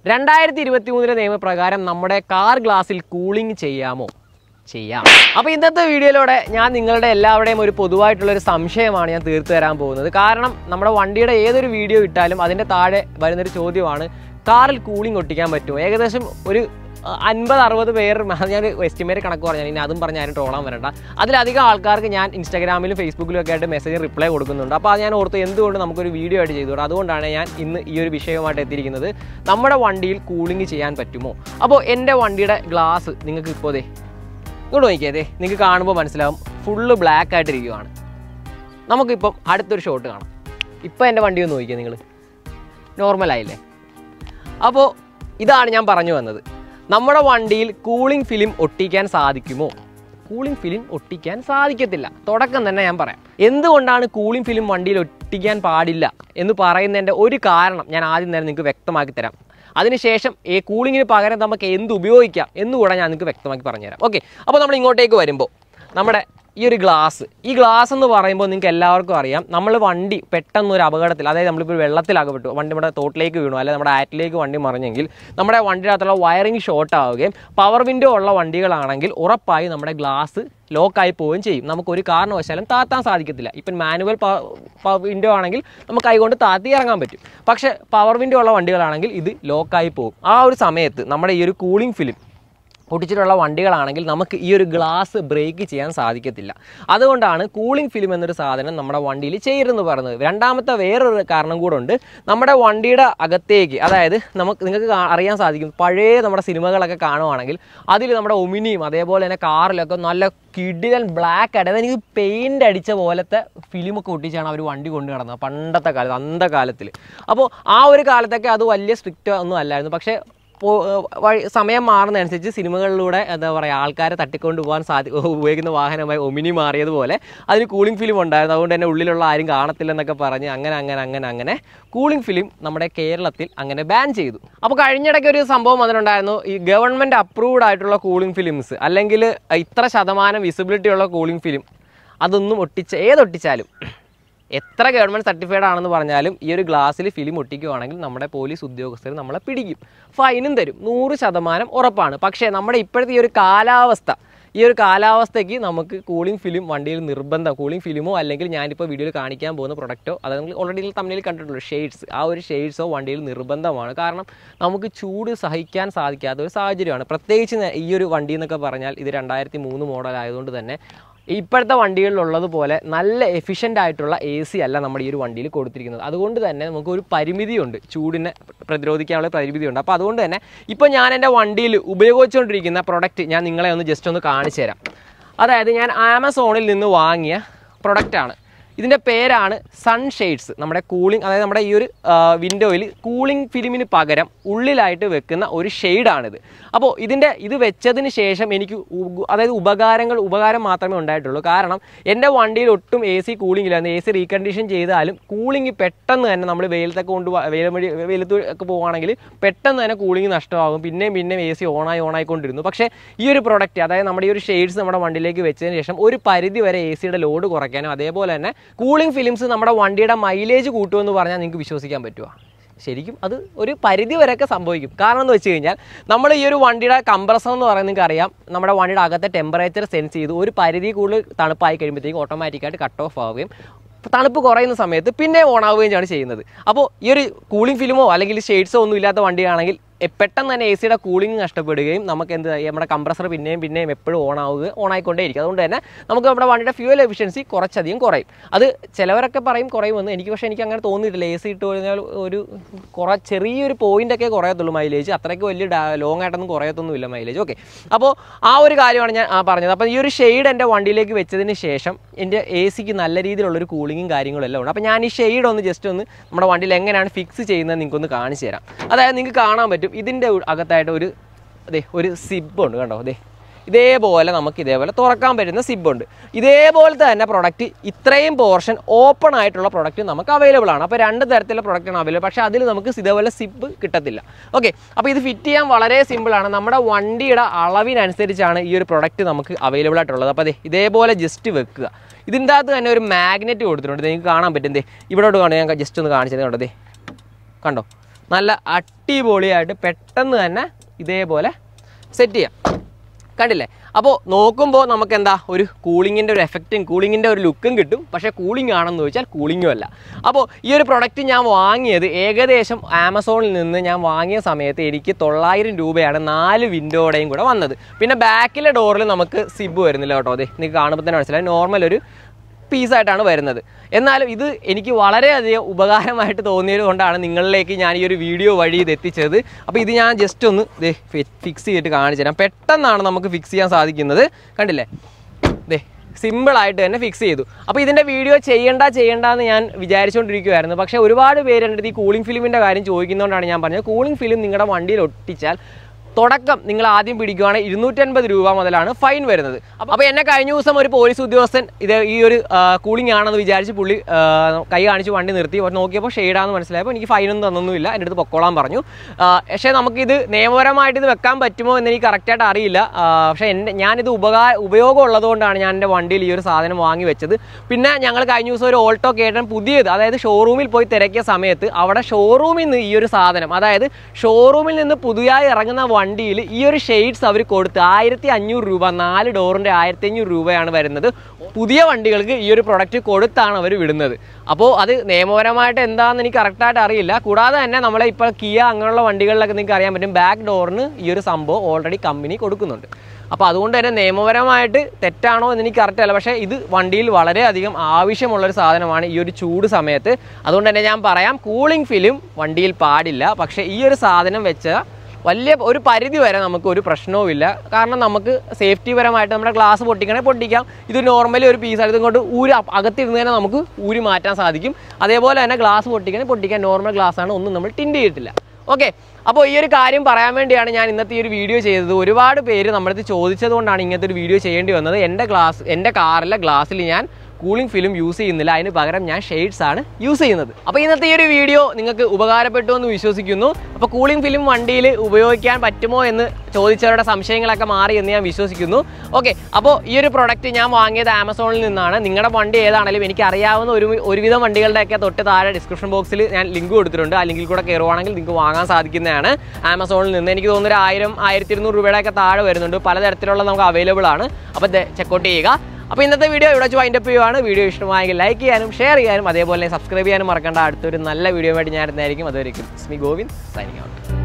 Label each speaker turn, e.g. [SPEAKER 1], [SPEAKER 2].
[SPEAKER 1] രണ്ടായിരത്തി ഇരുപത്തി മൂന്നിലെ നിയമപ്രകാരം നമ്മുടെ കാർ ഗ്ലാസ്സിൽ കൂളിംഗ് ചെയ്യാമോ ചെയ്യാം അപ്പോൾ ഇന്നത്തെ വീഡിയോയിലൂടെ ഞാൻ നിങ്ങളുടെ എല്ലാവരുടെയും ഒരു പൊതുവായിട്ടുള്ള ഒരു സംശയമാണ് ഞാൻ തീർത്തു തരാൻ പോകുന്നത് കാരണം നമ്മുടെ വണ്ടിയുടെ ഏതൊരു വീഡിയോ ഇട്ടാലും അതിൻ്റെ താഴെ വരുന്നൊരു ചോദ്യമാണ് കാറിൽ കൂളിംഗ് ഒട്ടിക്കാൻ പറ്റുമോ ഏകദേശം ഒരു അൻപത് അറുപത് പേർ ഞാൻ എസ്റ്റിമേറ്റ് കണക്ക് പറഞ്ഞാൽ ഇനി അതും പറഞ്ഞ് ആരും ട്രോളാൻ വരണ്ട അതിലധികം ആൾക്കാർക്ക് ഞാൻ ഇൻസ്റ്റാഗ്രാമിലും ഫേസ്ബുക്കിലും ഒക്കെ ആയിട്ട് മെസ്സേജ് റിപ്ലൈ കൊടുക്കുന്നുണ്ട് അപ്പോൾ അത് ഞാൻ ഓർത്ത് എന്തുകൊണ്ട് നമുക്കൊരു വീഡിയോ ആയിട്ട് ചെയ്തു അതുകൊണ്ടാണ് ഞാൻ ഇന്ന് ഈ ഒരു വിഷയവുമായിട്ട് എത്തിയിരിക്കുന്നത് നമ്മുടെ വണ്ടിയിൽ കൂളിംഗ് ചെയ്യാൻ പറ്റുമോ അപ്പോൾ എൻ്റെ വണ്ടിയുടെ ഗ്ലാസ് നിങ്ങൾക്ക് ഇപ്പോൾ ദേ ഇങ്ങോട്ട് നോക്കിയേ ദേ നിങ്ങൾക്ക് കാണുമ്പോൾ മനസ്സിലാവും ഫുള്ള് ബ്ലാക്ക് ആയിട്ടിരിക്കുവാണ് നമുക്കിപ്പം അടുത്തൊരു ഷോട്ട് കാണാം ഇപ്പം എൻ്റെ വണ്ടി ഒന്ന് നോക്കിയേ നിങ്ങൾ നോർമലായില്ലേ അപ്പോൾ ഇതാണ് ഞാൻ പറഞ്ഞു വന്നത് നമ്മുടെ വണ്ടിയിൽ കൂളിംഗ് ഫിലിം ഒട്ടിക്കാൻ സാധിക്കുമോ കൂളിംഗ് ഫിലിം ഒട്ടിക്കാൻ സാധിക്കത്തില്ല തുടക്കം തന്നെ ഞാൻ പറയാം എന്തുകൊണ്ടാണ് കൂളിംഗ് ഫിലിം വണ്ടിയിൽ ഒട്ടിക്കാൻ പാടില്ല എന്ന് പറയുന്നതിൻ്റെ ഒരു കാരണം ഞാൻ ആദ്യം തന്നെ നിങ്ങൾക്ക് വ്യക്തമാക്കി തരാം അതിനുശേഷം ഈ കൂളിങ്ങിന് പകരം നമുക്ക് എന്ത് ഉപയോഗിക്കാം എന്നുകൂടെ ഞാൻ നിങ്ങൾക്ക് വ്യക്തമാക്കി പറഞ്ഞുതരാം ഓക്കെ അപ്പോൾ നമ്മൾ ഇങ്ങോട്ടേക്ക് വരുമ്പോൾ നമ്മുടെ ഈ ഒരു ഗ്ലാസ് ഈ ഗ്ലാസ് എന്ന് പറയുമ്പോൾ നിങ്ങൾക്ക് എല്ലാവർക്കും അറിയാം നമ്മൾ വണ്ടി പെട്ടെന്ന് ഒരു അപകടത്തിൽ അതായത് നമ്മളിപ്പോൾ വെള്ളത്തിലകപ്പെട്ടു വണ്ടി നമ്മുടെ തോട്ടിലേക്ക് വീണു അല്ലെങ്കിൽ നമ്മുടെ ആറ്റിലേക്ക് വണ്ടി മറിഞ്ഞെങ്കിൽ നമ്മുടെ വണ്ടിയുടെ വയറിംഗ് ഷോർട്ട് ആവുകയും പവർ വിൻഡോ ഉള്ള വണ്ടികളാണെങ്കിൽ ഉറപ്പായി നമ്മുടെ ഗ്ലാസ് ലോക്കായി പോവുകയും ചെയ്യും നമുക്ക് ഒരു കാരണവശാലും താത്താൻ സാധിക്കത്തില്ല ഇപ്പം മാനുവൽ വിൻഡോ ആണെങ്കിൽ നമുക്ക് കൈകൊണ്ട് താത്തി ഇറങ്ങാൻ പറ്റും പക്ഷേ പവർ വിൻഡോ ഉള്ള വണ്ടികളാണെങ്കിൽ ഇത് ലോക്കായി പോകും ആ ഒരു സമയത്ത് നമ്മുടെ ഈ ഒരു കൂളിംഗ് ഫിലിം പൊട്ടിച്ചിട്ടുള്ള വണ്ടികളാണെങ്കിൽ നമുക്ക് ഈ ഒരു ഗ്ലാസ് ബ്രേക്ക് ചെയ്യാൻ സാധിക്കത്തില്ല അതുകൊണ്ടാണ് കൂളിംഗ് ഫിലിം എന്നൊരു സാധനം നമ്മുടെ വണ്ടിയിൽ ചെയ്യരുതെന്ന് പറയുന്നത് രണ്ടാമത്തെ വേറൊരു കാരണം കൂടെ ഉണ്ട് നമ്മുടെ വണ്ടിയുടെ അകത്തേക്ക് അതായത് നമുക്ക് നിങ്ങൾക്ക് കാ- അറിയാൻ സാധിക്കും പഴയ നമ്മുടെ സിനിമകളൊക്കെ കാണുവാണെങ്കിൽ അതിൽ നമ്മുടെ ഒമിനിയും അതേപോലെ തന്നെ കാറിലൊക്കെ നല്ല കിടിലൻ ബ്ലാക്ക് ആയിട്ട് അതായത് എനിക്ക് പെയിൻ്റ് അടിച്ച പോലത്തെ ഫിലിമൊക്കെ ഒട്ടിച്ചാണ് അവർ വണ്ടി കൊണ്ടു നടന്നത് പണ്ടത്തെ കാലത്ത് അന്ധകാലത്തിൽ അപ്പോൾ ആ ഒരു കാലത്തൊക്കെ അത് വലിയ സ്ട്രിക്റ്റ് ഒന്നും അല്ലായിരുന്നു പക്ഷേ പോ- വഴി സമയം മാറുന്നതനുസരിച്ച് സിനിമകളിലൂടെ എന്താ പറയുക ആൾക്കാരെ തട്ടിക്കൊണ്ട് പോകാൻ സാധി ഉപയോഗിക്കുന്ന വാഹനമായി ഒമിനി മാറിയതുപോലെ അതിന് കൂളിംഗ് ഫിലിം ഉണ്ടായിരുന്നു അതുകൊണ്ട് തന്നെ ഉള്ളിലുള്ള ആരും കാണത്തില്ലെന്നൊക്കെ പറഞ്ഞ് അങ്ങനെ അങ്ങനെ അങ്ങനെ അങ്ങനെ കൂളിംഗ് ഫിലിം നമ്മുടെ കേരളത്തിൽ അങ്ങനെ ബാൻ ചെയ്തു അപ്പോൾ കഴിഞ്ഞിടയ്ക്ക് ഒരു സംഭവം അതിനുണ്ടായിരുന്നു ഈ ഗവൺമെൻറ് അപ്രൂവ്ഡ് ആയിട്ടുള്ള കൂളിംഗ് ഫിലിംസ് അല്ലെങ്കിൽ ഇത്ര ശതമാനം വിസിബിലിറ്റി ഉള്ള കൂളിംഗ് ഫിലിം അതൊന്നും ഒട്ടിച്ച ഏതൊട്ടിച്ചാലും എത്ര ഗവൺമെൻറ് സർട്ടിഫൈഡ് ആണെന്ന് പറഞ്ഞാലും ഈ ഒരു ഗ്ലാസ്സിൽ ഫിലിം ഒട്ടിക്കുവാണെങ്കിൽ നമ്മുടെ പോലീസ് ഉദ്യോഗസ്ഥർ നമ്മളെ പിടിക്കും ഫൈനും തരും നൂറ് ശതമാനം ഉറപ്പാണ് പക്ഷേ നമ്മുടെ ഇപ്പോഴത്തെ ഈ ഒരു കാലാവസ്ഥ ഈ ഒരു കാലാവസ്ഥയ്ക്ക് നമുക്ക് കൂളിംഗ് ഫിലിം വണ്ടിയിൽ നിർബന്ധം കൂളിംഗ് ഫിലിമോ അല്ലെങ്കിൽ ഞാനിപ്പോൾ വീഡിയോയിൽ കാണിക്കാൻ പോകുന്ന പ്രൊഡക്റ്റോ അത് നിങ്ങൾ ഓൾറെഡി തമ്മിൽ കണ്ടിട്ടുള്ളൂ ഷെയ്ഡ്സ് ആ ഒരു ഷെയ്ഡ്സോ വണ്ടിയിൽ നിർബന്ധമാണ് കാരണം നമുക്ക് ചൂട് സഹിക്കാൻ സാധിക്കാത്ത ഒരു സാഹചര്യമാണ് പ്രത്യേകിച്ച് ന- ഈ ഒരു വണ്ടി എന്നൊക്കെ പറഞ്ഞാൽ ഇത് രണ്ടായിരത്തി മൂന്ന് മോഡൽ ആയതുകൊണ്ട് തന്നെ ഇപ്പോഴത്തെ വണ്ടികളിലുള്ളതുപോലെ നല്ല എഫിഷ്യൻ്റ് ആയിട്ടുള്ള എ സി അല്ല നമ്മുടെ ഈ ഒരു വണ്ടിയിൽ കൊടുത്തിരിക്കുന്നത് അതുകൊണ്ട് തന്നെ നമുക്ക് ഒരു പരിമിതിയുണ്ട് ചൂടിനെ പ്രതിരോധിക്കാനുള്ള പരിമിതിയുണ്ട് അപ്പോൾ അതുകൊണ്ട് തന്നെ ഇപ്പോൾ ഞാൻ എൻ്റെ വണ്ടിയിൽ ഉപയോഗിച്ചുകൊണ്ടിരിക്കുന്ന പ്രൊഡക്റ്റ് ഞാൻ നിങ്ങളെ ഒന്ന് ജസ്റ്റ് ഒന്ന് കാണിച്ചു തരാം അതായത് ഞാൻ ആമസോണിൽ നിന്ന് വാങ്ങിയ പ്രൊഡക്റ്റാണ് ഇതിൻ്റെ പേരാണ് സൺഷെയ്ഡ്സ് നമ്മുടെ കൂളിംഗ് അതായത് നമ്മുടെ ഈ ഒരു വിൻഡോയിൽ കൂളിംഗ് ഫിലിമിന് പകരം ഉള്ളിലായിട്ട് വെക്കുന്ന ഒരു ഷെയ്ഡാണിത് അപ്പോൾ ഇതിൻ്റെ ഇത് വെച്ചതിന് ശേഷം എനിക്ക് ഉ- അതായത് ഉപകാരങ്ങൾ ഉപകാരം മാത്രമേ ഉണ്ടായിട്ടുള്ളൂ കാരണം എൻ്റെ വണ്ടിയിൽ ഒട്ടും എ സി കൂളിംഗ് ഇല്ലായിരുന്നു എ സി റീകണ്ടീഷൻ ചെയ്താലും കൂളിംഗ് പെട്ടെന്ന് തന്നെ നമ്മൾ വെയിലത്തൊക്കെ കൊണ്ട് വ- വെയിൽ വഴി വെയിലത്ത് ഒക്കെ പോവുകയാണെങ്കിൽ പെട്ടെന്ന് തന്നെ കൂളിംഗ് നഷ്ടമാകും പിന്നെയും പിന്നെയും എ സി ഓണായി ഓണായിക്കൊണ്ടിരുന്നു പക്ഷേ ഈ ഒരു പ്രൊഡക്റ്റ് അതായത് നമ്മുടെ ഈ ഒരു ഷെയ്ഡ്സ് നമ്മുടെ വണ്ടിയിലേക്ക് വെച്ചതിന് ശേഷം ഒരു പരിധി വരെ എ സിയുടെ ലോഡ് കുറയ്ക്കാനും അതേപോലെ തന്നെ കൂളിംഗ് ഫിലിംസ് നമ്മുടെ വണ്ടിയുടെ മൈലേജ് കൂട്ടുമെന്ന് പറഞ്ഞാൽ നിങ്ങൾക്ക് വിശ്വസിക്കാൻ പറ്റുമോ ശരിക്കും അത് ഒരു പരിധി വരെയൊക്കെ സംഭവിക്കും കാരണം എന്ന് വെച്ച് കഴിഞ്ഞാൽ നമ്മൾ ഈ ഒരു വണ്ടിയുടെ കംപ്രസർ എന്ന് പറയുന്നത് നിങ്ങൾക്ക് അറിയാം നമ്മുടെ വണ്ടിയുടെ അകത്തെ ടെമ്പറേച്ചർ സെൻസ് ചെയ്ത് ഒരു പരിധി കൂടുതൽ തണുപ്പായി കഴിയുമ്പോഴത്തേക്കും ഓട്ടോമാറ്റിക്കായിട്ട് കട്ട് ഓഫ് ആവുകയും തണുപ്പ് കുറയുന്ന സമയത്ത് പിന്നെ ഓൺ ആവുകയും ചെയ്യുന്നത് അപ്പോൾ ഈ ഒരു കൂളിംഗ് ഫിലിമോ അല്ലെങ്കിൽ ഷെയ്ഡ്സോ ഒന്നും ഇല്ലാത്ത വണ്ടിയാണെങ്കിൽ എ- പെട്ടെന്ന് തന്നെ എ സിയുടെ കൂളിംഗ് നഷ്ടപ്പെടുകയും നമുക്ക് എന്ത് ചെയ്യും? നമ്മുടെ കംപ്രസർ പിന്നെയും പിന്നെയും എപ്പോഴും ഓൺ ആവുക ഓൺ ആയിക്കൊണ്ടേയിരിക്കും അതുകൊണ്ട് തന്നെ നമുക്ക് നമ്മുടെ വണ്ടിയുടെ ഫ്യൂൽ എഫിഷ്യൻസി കുറച്ചധികം കുറയും അത് ചിലവരൊക്കെ പറയും കുറയുമെന്ന് എനിക്ക് പക്ഷേ എനിക്ക് അങ്ങനെ തോന്നിയിട്ടില്ല എ സി ഇട്ട് കഴിഞ്ഞാൽ ഒരു കുറ ചെറിയൊരു പോയിൻ്റൊക്കെ കുറയത്തുള്ളൂ മൈലേജ് അത്രയ്ക്ക് വലിയ ലോങ് ആയിട്ടൊന്നും കുറയത്തൊന്നുമില്ല മൈലേജ് ഓക്കെ അപ്പോൾ ആ ഒരു കാര്യമാണ് ഞാൻ ആ പറഞ്ഞത് അപ്പോൾ ഈ ഒരു ഷെയ്ഡ് എൻ്റെ വണ്ടിയിലേക്ക് വെച്ചതിന് ശേഷം എൻ്റെ എ സിക്ക് നല്ല രീതിയിലുള്ളൊരു കൂളിങ്ങും കാര്യങ്ങളും എല്ലാം ഉണ്ട് അപ്പോൾ ഞാൻ ഈ ഷെയ്ഡ് ഒന്ന് ജസ്റ്റ് ഒന്ന് നമ്മുടെ വണ്ടിയിൽ എങ്ങനെയാണ് ഫിക്സ് ചെയ്യുന്നത് നിങ്ങൾക്കൊന്ന് കാണിച്ചു തരാം അതായത് നിങ്ങൾക്ക് കാണാൻ പറ്റും ഇതിൻ്റെ ഉ- അകത്തായിട്ട് ഒരു അതെ ഒരു സിബ് ഉണ്ട് കണ്ടോ അതെ ഇതേപോലെ നമുക്ക് ഇതേപോലെ തുറക്കാൻ പറ്റുന്ന സിബ് ഉണ്ട് ഇതേപോലത്തെ തന്നെ പ്രൊഡക്റ്റ് ഇത്രയും പോർഷൻ ഓപ്പൺ ആയിട്ടുള്ള പ്രൊഡക്റ്റ് നമുക്ക് അവൈലബിൾ ആണ് അപ്പോൾ രണ്ട് തരത്തിലുള്ള പ്രൊഡക്റ്റാണ് അവൈലബിൾ പക്ഷേ അതിൽ നമുക്ക് ഇതേപോലെ സിബ് കിട്ടത്തില്ല ഓക്കെ അപ്പോൾ ഇത് ഫിറ്റ് ചെയ്യാൻ വളരെ സിമ്പിളാണ് നമ്മുടെ വണ്ടിയുടെ അളവിനനുസരിച്ചാണ് ഈ ഒരു പ്രൊഡക്റ്റ് നമുക്ക് അവൈലബിൾ ആയിട്ടുള്ളത് അപ്പോൾ അതെ ഇതേപോലെ ജസ്റ്റ് വെക്കുക ഇതിൻ്റെ അകത്ത് തന്നെ ഒരു മാഗ്നറ്റ് കൊടുത്തിട്ടുണ്ട് ഇത് നിങ്ങൾക്ക് കാണാൻ പറ്റും ദേ ഇവിടോട്ട് കാണും ഞാൻ ജസ്റ്റ് ഒന്ന് കാണിച്ചത് കണ്ടോ ദേ കണ്ടോ നല്ല അടിപൊളിയായിട്ട് പെട്ടെന്ന് തന്നെ ഇതേപോലെ സെറ്റ് ചെയ്യാം കണ്ടില്ലേ അപ്പോൾ നോക്കുമ്പോൾ നമുക്ക് എന്താ ഒരു കൂളിങ്ങിൻ്റെ ഒരു എഫക്റ്റും കൂളിങ്ങിൻ്റെ ഒരു ലുക്കും കിട്ടും പക്ഷേ കൂളിംഗ് ആണെന്ന് ചോദിച്ചാൽ കൂളിങ്ങും അല്ല അപ്പോൾ ഈ ഒരു പ്രൊഡക്റ്റ് ഞാൻ വാങ്ങിയത് ഏകദേശം ആമസോണിൽ നിന്ന് ഞാൻ വാങ്ങിയ സമയത്ത് എനിക്ക് തൊള്ളായിരം രൂപയാണ് നാല് വിൻഡോയുടെയും കൂടെ വന്നത് പിന്നെ ബാക്കിലെ ഡോറിൽ നമുക്ക് സിബ് വരുന്നില്ല കേട്ടോ അതെ നിങ്ങൾക്ക് കാണുമ്പോൾ തന്നെ മനസ്സിലായി നോർമൽ ഒരു പീസായിട്ടാണ് വരുന്നത് എന്നാലും ഇത് എനിക്ക് വളരെയധികം ഉപകാരമായിട്ട് തോന്നിയത് കൊണ്ടാണ് നിങ്ങളിലേക്ക് ഞാൻ ഈ ഒരു വീഡിയോ വഴി ഇത് എത്തിച്ചത് അപ്പോൾ ഇത് ഞാൻ ജസ്റ്റ് ഒന്ന് ദേ ഫിക്സ് ചെയ്തിട്ട് കാണിച്ചു തരാം പെട്ടെന്നാണ് നമുക്ക് ഫിക്സ് ചെയ്യാൻ സാധിക്കുന്നത് കണ്ടില്ലേ ദേ സിമ്പിളായിട്ട് തന്നെ ഫിക്സ് ചെയ്തു അപ്പോൾ ഇതിൻ്റെ വീഡിയോ ചെയ്യണ്ട ചെയ്യണ്ട എന്ന് ഞാൻ വിചാരിച്ചുകൊണ്ടിരിക്കുമായിരുന്നു പക്ഷേ ഒരുപാട് പേര് എൻ്റെ അടുത്ത് ഈ കൂളിംഗ് ഫിലിമിൻ്റെ കാര്യം ചോദിക്കുന്നതുകൊണ്ടാണ് ഞാൻ പറഞ്ഞത് കൂളിംഗ് ഫിലിം നിങ്ങളുടെ വണ്ടിയിൽ ഒട്ടിച്ചാൽ തുടക്കം നിങ്ങൾ ആദ്യം പിടിക്കുകയാണെങ്കിൽ ഇരുന്നൂറ്റൻപത് രൂപ മുതലാണ് ഫൈൻ വരുന്നത് അപ്പോൾ എന്നെ കഴിഞ്ഞ ദിവസം ഒരു പോലീസ് ഉദ്യോഗസ്ഥൻ ഇത് ഈ ഒരു കൂളിംഗ് ആണെന്ന് വിചാരിച്ച് പുള്ളി ആ, കൈ കാണിച്ച് വണ്ടി നിർത്തി അപ്പോൾ നോക്കിയപ്പോൾ ഷെയ്ഡാന്ന് മനസ്സിലായപ്പോൾ എനിക്ക് ഫൈനൊന്നും തന്നൊന്നുമില്ല എൻ്റെ അടുത്ത് പൊക്കോളാൻ പറഞ്ഞു ആ, പക്ഷേ നമുക്കിത് നിയമപരമായിട്ട് ഇത് വെക്കാൻ പറ്റുമോ എന്ന് എനിക്ക് കറക്റ്റായിട്ട് അറിയില്ല ആ, പക്ഷേ എൻ്റെ ഞാനിത് ഉപകാര ഉപയോഗം ഉള്ളതുകൊണ്ടാണ് ഞാൻ എൻ്റെ വണ്ടിയിൽ ഈ ഒരു സാധനം വാങ്ങി വെച്ചത് പിന്നെ ഞങ്ങൾ കഴിഞ്ഞ ദിവസം ഒരു ഓൾട്ടോ കേട്ടൻ പുതിയത് അതായത് ഷോറൂമിൽ പോയി തിരക്കിയ സമയത്ത് അവിടെ ഷോറൂമിൽ നിന്ന് ഈ ഒരു സാധനം അതായത് ഷോറൂമിൽ നിന്ന് പുതിയതായി ഇറങ്ങുന്ന വണ്ടിയിൽ ഈ ഒരു ഷെയ്ഡ്സ് അവർ കൊടുത്ത് ആയിരത്തി അഞ്ഞൂറ് രൂപ നാല് ഡോറിൻ്റെ ആയിരത്തി അഞ്ഞൂറ് രൂപയാണ് വരുന്നത് പുതിയ വണ്ടികൾക്ക് ഈ ഒരു പ്രൊഡക്റ്റ് കൊടുത്താണ് അവർ വിടുന്നത് അപ്പോൾ അത് നിയമപരമായിട്ട് എന്താണെന്ന് എനിക്ക് കറക്റ്റായിട്ട് അറിയില്ല കൂടാതെ തന്നെ നമ്മളെ ഇപ്പോൾ കിയ അങ്ങനെയുള്ള വണ്ടികളിലൊക്കെ നിങ്ങൾക്ക് അറിയാൻ പറ്റും ബാക്ക് ഡോറിന് ഈ ഒരു സംഭവം ഓൾറെഡി കമ്പനി കൊടുക്കുന്നുണ്ട് അപ്പോൾ അതുകൊണ്ട് തന്നെ നിയമപരമായിട്ട് തെറ്റാണോ എന്ന് എനിക്ക് കറക്റ്റ് അല്ല പക്ഷേ ഇത് വണ്ടിയിൽ വളരെയധികം ആവശ്യമുള്ളൊരു സാധനമാണ് ഈ ഒരു ചൂട് സമയത്ത് അതുകൊണ്ട് തന്നെ ഞാൻ പറയാം കൂളിംഗ് ഫിലിം വണ്ടിയിൽ പാടില്ല പക്ഷേ ഈ ഒരു സാധനം വെച്ച വലിയ ഒരു പരിധി വരെ നമുക്ക് ഒരു പ്രശ്നവുമില്ല കാരണം നമുക്ക് സേഫ്റ്റി പരമായിട്ട് നമ്മുടെ ഗ്ലാസ് പൊട്ടിക്കണേ പൊട്ടിക്കാം ഇത് നോർമലി ഒരു പീസ് ആയിട്ട് ഇങ്ങോട്ട് ഊരി അപ്പ- അകത്തിരുന്ന് തന്നെ നമുക്ക് ഊരി മാറ്റാൻ സാധിക്കും അതേപോലെ തന്നെ ഗ്ലാസ് പൊട്ടിക്കണേ പൊട്ടിക്കാൻ നോർമൽ ഗ്ലാസ് ആണ് ഒന്നും നമ്മൾ ടിൻഡ് ചെയ്തിട്ടില്ല ഓക്കെ അപ്പോൾ ഈ ഒരു കാര്യം പറയാൻ വേണ്ടിയാണ് ഞാൻ ഇന്നത്തെ ഈ ഒരു വീഡിയോ ചെയ്തത് ഒരുപാട് പേര് നമ്മുടെ അടുത്ത് ചോദിച്ചത് കൊണ്ടാണ് ഇങ്ങനത്തെ ഒരു വീഡിയോ ചെയ്യേണ്ടി വന്നത് എൻ്റെ ഗ്ലാസ് എൻ്റെ കാറിലെ ഗ്ലാസ്സിൽ ഞാൻ കൂളിംഗ് ഫിലിം യൂസ് ചെയ്യുന്നില്ല അതിന് പകരം ഞാൻ ഷെയ്ഡ്സ് ആണ് യൂസ് ചെയ്യുന്നത് അപ്പോൾ ഇന്നത്തെ ഈ ഒരു വീഡിയോ നിങ്ങൾക്ക് ഉപകാരപ്പെട്ടു എന്ന് വിശ്വസിക്കുന്നു അപ്പോൾ കൂളിംഗ് ഫിലിം വണ്ടിയിൽ ഉപയോഗിക്കാൻ പറ്റുമോ എന്ന് ചോദിച്ചവരുടെ സംശയങ്ങളൊക്കെ മാറി എന്ന് ഞാൻ വിശ്വസിക്കുന്നു ഓക്കെ അപ്പോൾ ഈ ഒരു പ്രൊഡക്റ്റ് ഞാൻ വാങ്ങിയത് ആമസോണിൽ നിന്നാണ് നിങ്ങളുടെ വണ്ടി ഏതാണെങ്കിലും എനിക്ക് അറിയാവുന്ന ഒരു ഒരുവിധം വണ്ടികളുടെയൊക്കെ തൊട്ട് താഴെ ഡിസ്ക്രിപ്ഷൻ ബോക്സിൽ ഞാൻ ലിങ്ക് കൊടുത്തിട്ടുണ്ട് ആ ലിങ്കിൽ കൂടെ കയറുവാണെങ്കിൽ നിങ്ങൾക്ക് വാങ്ങാൻ സാധിക്കുന്നതാണ് ആമസോണിൽ നിന്ന് എനിക്ക് തോന്നുന്നു ഒരു ആയിരം ആയിരത്തി ഇരുന്നൂറ് രൂപയുടെയൊക്കെ താഴെ വരുന്നുണ്ട് പലതരത്തിലുള്ള നമുക്ക് അവൈലബിൾ ആണ് അപ്പോൾ ചെക്കൗട്ട് ചെയ്യുക അപ്പോൾ ഇന്നത്തെ വീഡിയോ ഇവിടെ വെച്ച് വൈൻഡപ്പ് ചെയ്യുവാണ് വീഡിയോ ഇഷ്ടമായെങ്കിൽ ലൈക്ക് ചെയ്യാനും ഷെയർ ചെയ്യാനും അതേപോലെ സബ്സ്ക്രൈബ് ചെയ്യാനും മറക്കേണ്ട അടുത്തൊരു നല്ല വീഡിയോ ആയിട്ട് ഞാൻ ഇരുന്നായിരിക്കും അതുവരെയും സ്മി ഗോവിന്ദ് സൈനിങ് ഔട്ട്